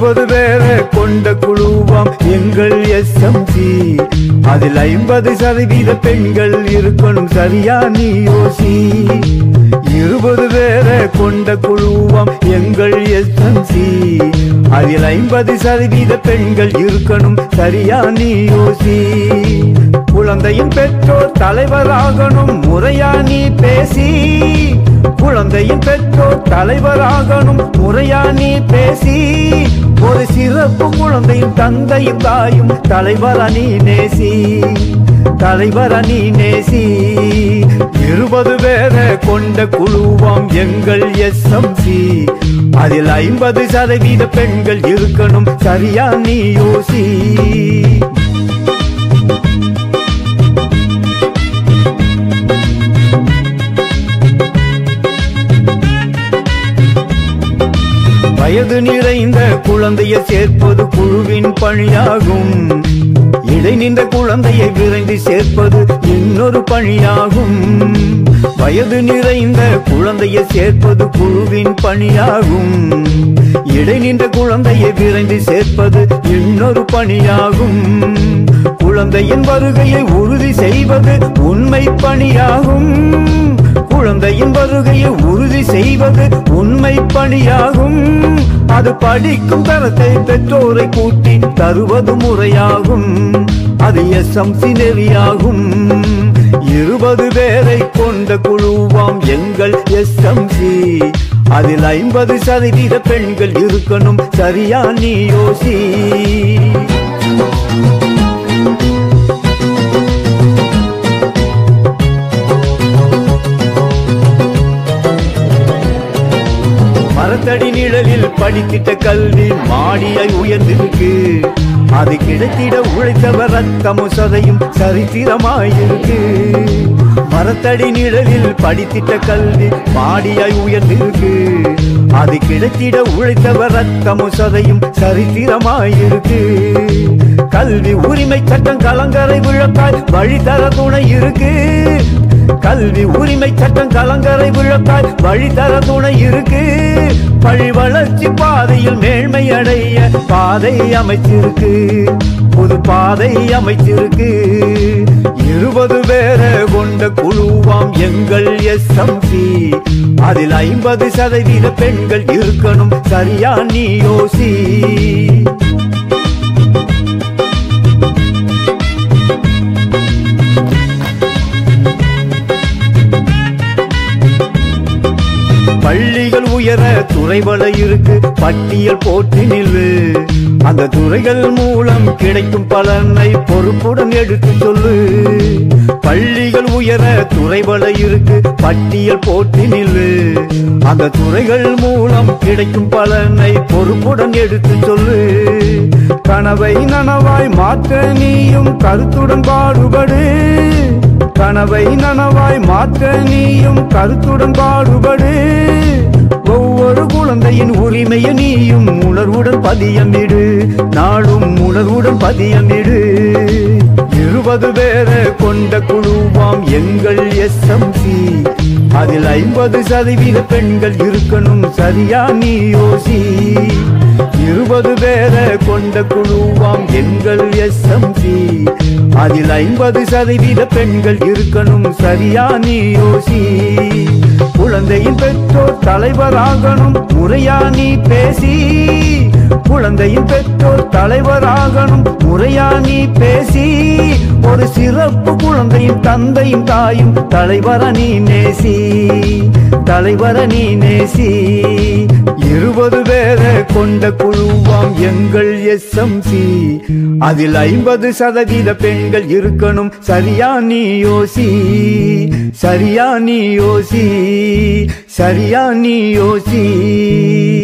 இருபது பேரை கொண்ட குழுவாம் எங்கள் எஸ்எம்சி அதில் ஐம்பது சதவீத பெண்கள் இருக்கணும் சரியா நீ யோசி இருபது பேரை கொண்ட குழுவாம் எங்கள் எஸ்எம்சி அதில் ஐம்பது சதவீத பெண்கள் இருக்கணும் சரியா நீ யோசி குழந்தையின் பெற்றோர் தலைவராகணும் முறையா நீ பேசி குழந்தையின் பெற்றோர் தலைவராகணும் முறையா நீ பேசி ஒரு சிறப்பு குழந்தையின் தந்தையும் தாயும் தலைவரா நீ நேசி தலைவரா நீ நேசி இருபது பேரை கொண்ட குழுவாம் எங்கள் எஸ்எம்சி அதில் ஐம்பது சதவீத பெண்கள் இருக்கணும் சரியா நீ யோசி வயது நிறைந்த குழந்தையை சேர்ப்பது குழுவின் பணியாகும் இடை நின்ற குழந்தையை விரைந்து சேர்ப்பது இன்னொரு பணியாகும் வயது நிறைந்த குழந்தையை சேர்ப்பது குழுவின் பணியாகும் இடை நின்ற குழந்தையை விரைந்து சேர்ப்பது இன்னொரு பணியாகும் குழந்தையின் வருகையை உறுதி செய்வது உண்மை பணியாகும் குழந்தையின் வருகையை உறுதி செய்வது உண்மை பணியாகும் அது படிக்கும் தரத்தை பெற்றோரை கூட்டி தருவது முறையாகும் அது எஸ்எம்சி நெறியாகும் இருபது பேரை கொண்ட குழுவாம் எங்கள் எஸ்எம்சி அதில் ஐம்பது சதவீத பெண்கள் இருக்கணும் சரியா நீ யோசி மரத்தடி நிழலில் படித்திட்ட கல்வி மாடியை உயர்ந்திருக்கு அது கிடைத்திட உழைத்தவர் ரத்தமும் சதையும் சரித்திரமாயிருக்கு மரத்தடி நிழலில் படித்திட்ட கல்வி மாடியாய் உயர்ந்திருக்கு அது கிடைத்திட உழைத்தவர் ரத்தமும் சதையும் சரித்திரமாயிருக்கு கல்வி உரிமை சட்டம் கலங்கரை விழக்காய் வழிதர துணை இருக்கு கல்வி உரிமை சட்டம் கலங்கரை விழக்காய் வழிதர துணை இருக்கு பழி வளர்ச்சி பாதையில் மேன்மை அடைய பாதை அமைச்சிருக்கு புது பாதை அமைச்சிருக்கு இருபது பேரை கொண்ட குழுவாம் எங்கள் எஸ்எம்சி அதில் ஐம்பது சதவீத பெண்கள் இருக்கணும் சரியா நீ யோசி பள்ளிகள் உயர துறைவள இருக்கு பட்டியல் போட்டி நில்லு அந்த துறைகள் மூலம் கிடைக்கும் பலனை பொறுப்புடன் எடுத்து சொல்லு பள்ளிகள் உயர துறைவள இருக்கு பட்டியல் போட்டி நில்லு அந்த துறைகள் மூலம் கிடைக்கும் பலனை பொறுப்புடன் எடுத்து சொல்லு கனவை நனவாய் மாற்ற நீயும் கருத்துடன் பாடுபடு கனவை நனவாய் மாற்ற நீயும் கருத்துடன் பாடுபடு ஒவ்வொரு குழந்தையின் உரிமையை நீயும் உணர்வுடன் பதியமிடு நாளும் உணர்வுடன் பதியமிடு இருபது பேரை கொண்ட குழுவாம் எங்கள் எஸ்எம்சி அதில் ஐம்பது சதவீத பெண்கள் இருக்கணும் சரியா நீ யோசி இருபது பேரை கொண்ட குழுவாம் எங்கள் எஸ்எம்சி அதில் ஐம்பது சதவீத பெண்கள் இருக்கணும் சரியா நீ யோசி குழந்தையின் பெற்றோர் தலைவராகணும் முறையா நீ பேசி குழந்தையின் பெற்றோர் தலைவராகணும் முறையா நீ பேசி ஒரு சிறப்பு குழந்தையின் தந்தையும் தாயும் தலைவர நீ நேசி தலைவர நீ நேசி இருபது பேரை கொண்ட குழுவாம் எங்கள் எஸ்எம்சி அதில் ஐம்பது சதவீத பெண்கள் இருக்கணும் சரியா நீ யோசி சரியா நீ யோசி சரியா நீ யோசி